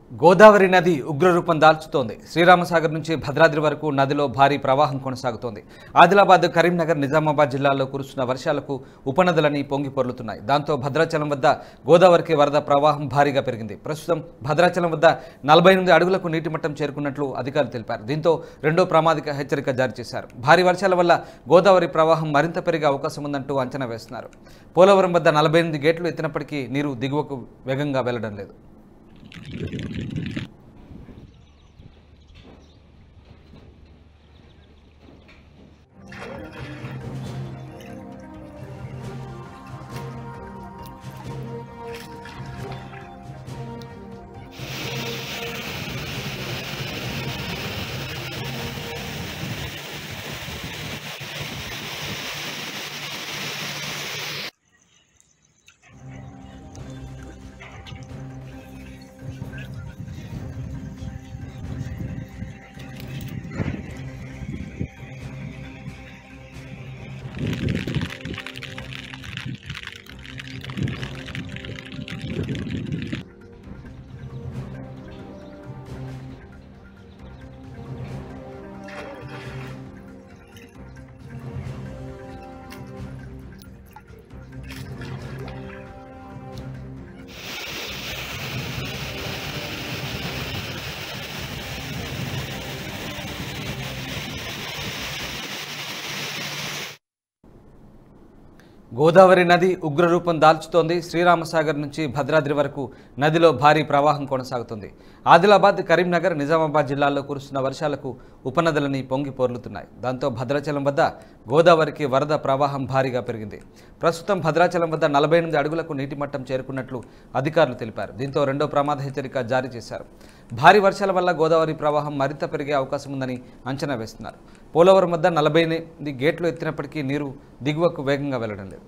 గోదావరి నది ఉగ్రరూపం దాల్చుతోంది శ్రీరామసాగర్ నుంచి భద్రాద్రి వరకు నదిలో భారీ ప్రవాహం కొనసాగుతోంది ఆదిలాబాద్ కరీంనగర్ నిజామాబాద్ జిల్లాల్లో కురుస్తున్న వర్షాలకు ఉపనదులని పొంగి పొర్లుతున్నాయి దాంతో భద్రాచలం వద్ద గోదావరికి వరద ప్రవాహం భారీగా పెరిగింది ప్రస్తుతం భద్రాచలం వద్ద నలభై ఎనిమిది అడుగులకు నీటి మట్టం చేరుకున్నట్లు అధికారులు తెలిపారు దీంతో రెండో ప్రమాదిక హెచ్చరిక జారీ చేశారు భారీ వర్షాల వల్ల గోదావరి ప్రవాహం మరింత పెరిగే అవకాశం ఉందంటూ అంచనా వేస్తున్నారు పోలవరం వద్ద నలభై ఎనిమిది గేట్లు ఎత్తినప్పటికీ నీరు దిగువకు వేగంగా వెళ్లడం లేదు గోదావరి నది ఉగ్రరూపం దాల్చుతోంది శ్రీరామసాగర్ నుంచి భద్రాద్రి వరకు నదిలో భారీ ప్రవాహం కొనసాగుతుంది ఆదిలాబాద్ కరీంనగర్ నిజామాబాద్ జిల్లాల్లో కురుస్తున్న వర్షాలకు ఉపనదులని పొంగి పొర్లుతున్నాయి దాంతో భద్రాచలం వద్ద గోదావరికి వరద ప్రవాహం భారీగా పెరిగింది ప్రస్తుతం భద్రాచలం వద్ద నలభై ఎనిమిది అడుగులకు నీటి మట్టం చేరుకున్నట్లు అధికారులు తెలిపారు దీంతో రెండో ప్రమాద హెచ్చరిక జారీ చేశారు భారీ వర్షాల వల్ల గోదావరి ప్రవాహం మరింత పెరిగే అవకాశం ఉందని అంచనా వేస్తున్నారు పోలవరం వద్ద నలభై ఎనిమిది గేట్లు ఎత్తినప్పటికీ నీరు దిగువకు వేగంగా వెళ్లడం లేదు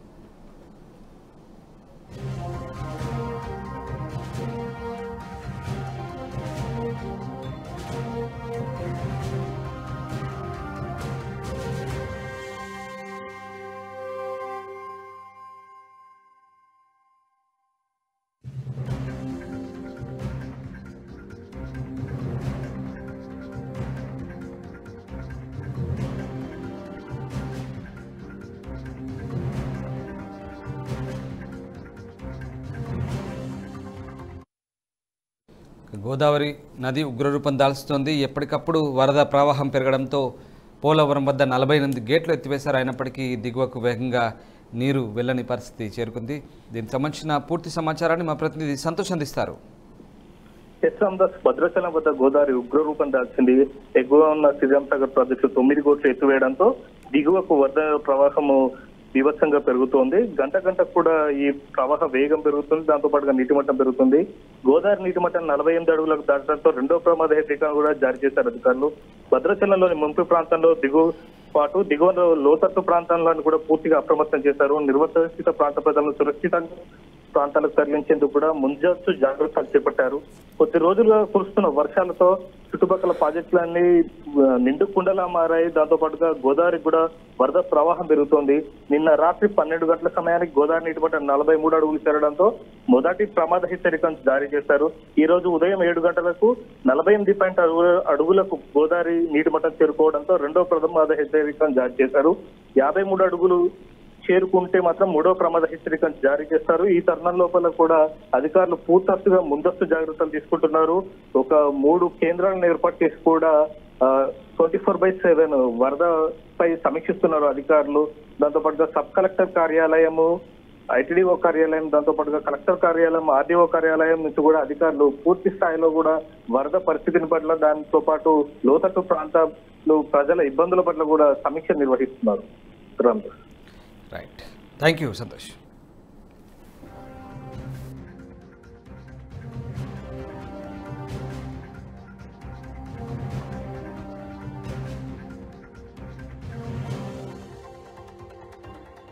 గోదావరి నది ఉగ్రరూపం దాల్చుతోంది ఎప్పటికప్పుడు వరద ప్రవాహం పెరగడంతో పోలవరం వద్ద నలభై ఎనిమిది గేట్లు ఎత్తివేశారు అయినప్పటికీ దిగువకు వేగంగా నీరు వెళ్ళని పరిస్థితి చేరుకుంది దీనికి సంబంధించిన పూర్తి సమాచారాన్ని మా ప్రతినిధి సంతోష్ అందిస్తారు ఎస్ రామదాస్ భద్రాచలం వద్ద గోదావరి ఉగ్రరూపం దాల్చింది ఎగువ ఉన్న శ్రీరామసాగర్ ప్రాజెక్టు తొమ్మిది కోట్లు ఎత్తివేయడంతో దిగువకు వరద ప్రవాహము బీభత్సంగా పెరుగుతోంది గంట గంట కూడా ఈ ప్రవాహ వేగం పెరుగుతుంది దాంతో పాటుగా నీటి మట్టం పెరుగుతుంది గోదావరి నీటి మట్టం నలభై ఎనిమిది అడుగులకు దాటడంతో రెండో ప్రమాద హెచ్చరికను కూడా జారీ చేశారు అధికారులు భద్రాచలంలోని ముంపు ప్రాంతంలో దిగు పాటు దిగువ లోతట్టు ప్రాంతాలను కూడా పూర్తిగా అప్రమత్తం చేశారు నిర్వసిత ప్రాంత ప్రజలను సురక్షితంగా ప్రాంతాలకు తరలించేందుకు కూడా ముందస్తు జాగ్రత్తలు చేపట్టారు కొద్ది రోజులుగా కురుస్తున్న వర్షాలతో చుట్టుపక్కల ప్రాజెక్టులన్నీ ఆ, నిండు కుండలా మారాయి దాంతో పాటుగా గోదావరికి కూడా వరద ప్రవాహం పెరుగుతోంది నిన్న రాత్రి పన్నెండు గంటల సమయానికి గోదావరి నీటి మట్టం నలభై మూడు అడుగులు చేరడంతో మొదటి ప్రమాద హెచ్చరికను జారీ చేశారు ఈ రోజు ఉదయం ఏడు గంటలకు నలభై ఎనిమిది పాయింట్ అడుగులకు గోదావరి నీటి మట్టం చేరుకోవడంతో రెండో ప్రమాద హెచ్చరికను జారీ చేశారు యాభై మూడు అడుగులు చేరుకుంటే మాత్రం మూడో ప్రమాద హెచ్చరికను జారీ చేస్తారు ఈ తరుణం లోపల కూడా అధికారులు పూర్తస్తుగా ముందస్తు జాగ్రత్తలు తీసుకుంటున్నారు ఒక మూడు కేంద్రాలను ఏర్పాటు చేసి కూడా ట్వంటీ ఫోర్ బై సెవెన్ వరదపై సమీక్షిస్తున్నారు అధికారులు దాంతో పాటుగా సబ్ కలెక్టర్ కార్యాలయము ఐటీడీఓ కార్యాలయం దాంతో పాటుగా కలెక్టర్ కార్యాలయం ఆర్డీఓ కార్యాలయం నుంచి కూడా అధికారులు పూర్తి స్థాయిలో కూడా వరద పరిస్థితిని పట్ల దాంతో పాటు లోతట్టు ప్రాంతాలు ప్రజల ఇబ్బందుల పట్ల కూడా సమీక్ష నిర్వహిస్తున్నారు Ram right thank you Santosh